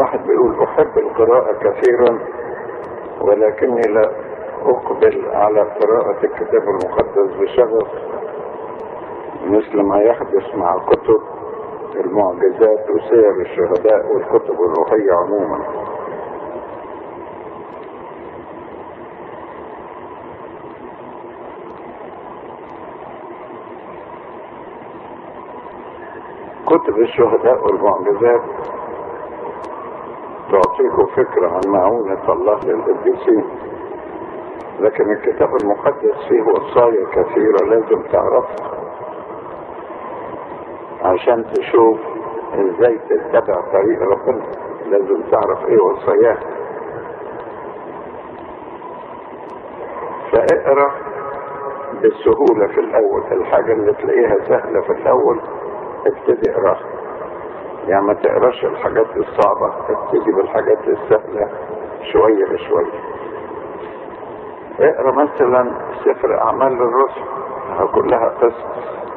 واحد بيقول أحب القراءة كثيرا ولكني لا أقبل على قراءة الكتاب المقدس بشغف مثل ما يحدث مع كتب المعجزات وسير الشهداء والكتب الروحية عموما كتب الشهداء والمعجزات تعطيكم فكرة عن معونة الله للقديسين لكن الكتاب المقدس فيه وصايا كثيرة لازم تعرفها عشان تشوف ازاي تتبع طريق ربنا لازم تعرف ايه وصاياه فاقرا بالسهولة في الأول الحاجة اللي تلاقيها سهلة في الأول ابتدي اقراها يعني ما تقراش الحاجات الصعبة ابتدي بالحاجات السهلة شوية بشوية اقرا مثلا سفر أعمال الرسل كلها قصص